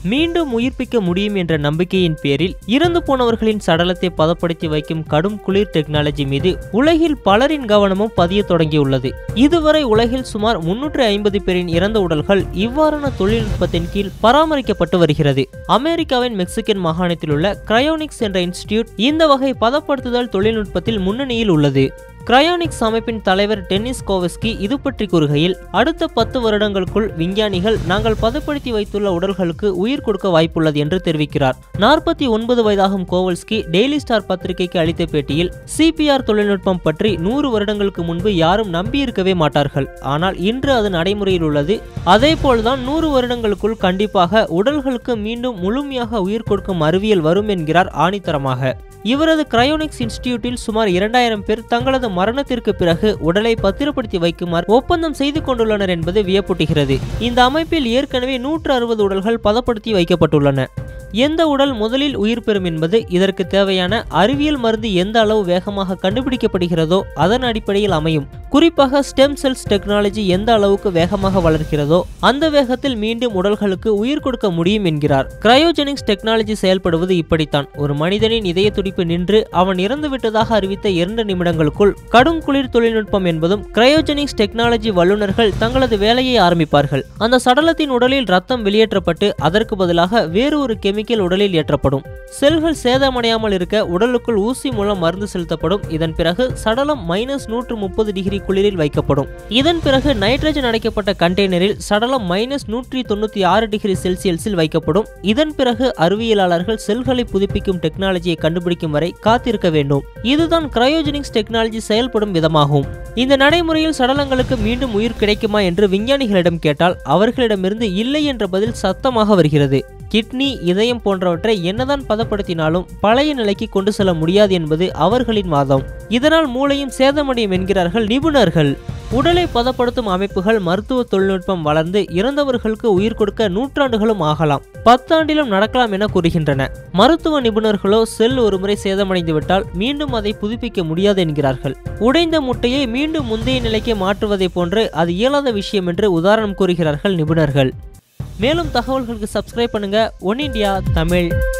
மீண்டும் உயிர்ப்பிக்க முடியும் என்ற நம்பிக்கையின் பேரில் இறந்து போனவர்களின் சடலத்தை பதப்படுத்தி வைக்கும் கடும் குளிர் டெக்னாலஜி மீது உலகில் பலரின் கவனமும் பதிய தொடங்கியுள்ளது இதுவரை உலகில் சுமார் முன்னூற்று ஐம்பது பேரின் இறந்த உடல்கள் இவ்வாறான தொழில்நுட்பத்தின் கீழ் பராமரிக்கப்பட்டு வருகிறது அமெரிக்காவின் மெக்சிகன் மாகாணத்தில் உள்ள கிரையோனிக்ஸ் என்ற இன்ஸ்டிடியூட் இந்த வகை பதப்படுத்துதல் தொழில்நுட்பத்தில் முன்னணியில் உள்ளது கிரையானிக்ஸ் அமைப்பின் தலைவர் டென்னிஸ் கோவஸ்கி இது பற்றி கூறுகையில் அடுத்த பத்து வருடங்களுக்குள் விஞ்ஞானிகள் நாங்கள் பதப்படுத்தி வைத்துள்ள உடல்களுக்கு உயிர் கொடுக்க வாய்ப்புள்ளது என்று தெரிவிக்கிறார் நாற்பத்தி ஒன்பது வயதாகும் கோவல்ஸ்கி டெய்லி ஸ்டார் பத்திரிகைக்கு அளித்த பேட்டியில் சிபிஆர் தொழில்நுட்பம் பற்றி நூறு வருடங்களுக்கு முன்பு யாரும் நம்பியிருக்கவே மாட்டார்கள் ஆனால் இன்று அது நடைமுறையில் உள்ளது அதே போல்தான் நூறு வருடங்களுக்குள் கண்டிப்பாக உடல்களுக்கு மீண்டும் முழுமையாக உயிர் கொடுக்கும் அறிவியல் வரும் என்கிறார் ஆணித்தரமாக இவரது கிரையோனிக்ஸ் இன்ஸ்டிடியூட்டில் சுமார் இரண்டாயிரம் பேர் தங்களது மரணத்திற்கு பிறகு உடலை பத்திரப்படுத்தி வைக்குமாறு ஒப்பந்தம் செய்து கொண்டுள்ளனர் என்பது வியப்பூட்டுகிறது இந்த அமைப்பில் ஏற்கனவே நூற்று அறுபது உடல்கள் பதப்படுத்தி வைக்கப்பட்டுள்ளன எந்த உடல் முதலில் உயிர் பெறும் என்பது இதற்கு தேவையான அறிவியல் மருந்து எந்த அளவு வேகமாக கண்டுபிடிக்கப்படுகிறதோ அதன் அடிப்படையில் அமையும் குறிப்பாக ஸ்டெம் செல்ஸ் டெக்னாலஜி எந்த அளவுக்கு வேகமாக வளர்கிறதோ அந்த வேகத்தில் மீண்டும் உடல்களுக்கு உயிர் கொடுக்க முடியும் என்கிறார் கிரையோஜெனிக்ஸ் டெக்னாலஜி செயல்படுவது இப்படித்தான் ஒரு மனிதனின் இதய துடிப்பு நின்று அவன் இறந்து விட்டதாக அறிவித்த இரண்டு நிமிடங்களுக்குள் கடும் குளிர் தொழில்நுட்பம் என்பதும் கிரையோஜெனிக்ஸ் டெக்னாலஜி வல்லுநர்கள் தங்களது வேலையை ஆரம்பிப்பார்கள் அந்த சடலத்தின் உடலில் ரத்தம் வெளியேற்றப்பட்டு அதற்கு பதிலாக வேறு ஒரு கெமிக்கல் உடலில் ஏற்றப்படும் செல்கள் சேதமடையாமல் இருக்க உடலுக்குள் ஊசி மூலம் மருந்து செலுத்தப்படும் இதன் பிறகு சடலம் மைனஸ் நூற்று முப்பது டிகிரி குளிரில் வைக்கப்படும் இதன் பிறகு நைட்ரஜன் அடைக்கப்பட்ட கண்டெய்னரில் சடலம் மைனஸ் நூற்றி தொண்ணூற்றி ஆறு டிகிரி செல்சியஸில் வைக்கப்படும் இதன் பிறகு அறிவியலாளர்கள் செல்களை புதுப்பிக்கும் டெக்னாலஜியை கண்டுபிடிக்கும் வரை காத்திருக்க வேண்டும் இதுதான் கிரையோஜெனிக்ஸ் டெக்னாலஜி செயல்படும் விதமாகும் இந்த நடைமுறையில் சடலங்களுக்கு மீண்டும் உயிர் கிடைக்குமா என்று விஞ்ஞானிகளிடம் கேட்டால் அவர்களிடமிருந்து இல்லை என்ற பதில் சத்தமாக வருகிறது கிட்னி இதயம் போன்றவற்றை என்னதான் பதப்படுத்தினாலும் பழைய நிலைக்கு கொண்டு செல்ல முடியாது என்பது அவர்களின் வாதம் இதனால் மூளையும் சேதமடையும் என்கிறார்கள் நிபுணர்கள் உடலை பதப்படுத்தும் அமைப்புகள் மருத்துவ தொழில்நுட்பம் வளர்ந்து இறந்தவர்களுக்கு உயிர் கொடுக்க நூற்றாண்டுகளும் ஆகலாம் பத்தாண்டிலும் நடக்கலாம் என கூறுகின்றன மருத்துவ நிபுணர்களோ செல் ஒருமுறை சேதமடைந்து விட்டால் மீண்டும் அதை புதுப்பிக்க முடியாது என்கிறார்கள் உடைந்த முட்டையை மீண்டும் முந்தைய நிலைக்கு மாற்றுவதை போன்று அது இயலாத விஷயம் என்று உதாரணம் கூறுகிறார்கள் நிபுணர்கள் மேலும் தகவல்களுக்கு சப்ஸ்கிரைப் பண்ணுங்க ஒன் இண்டியா தமிழ்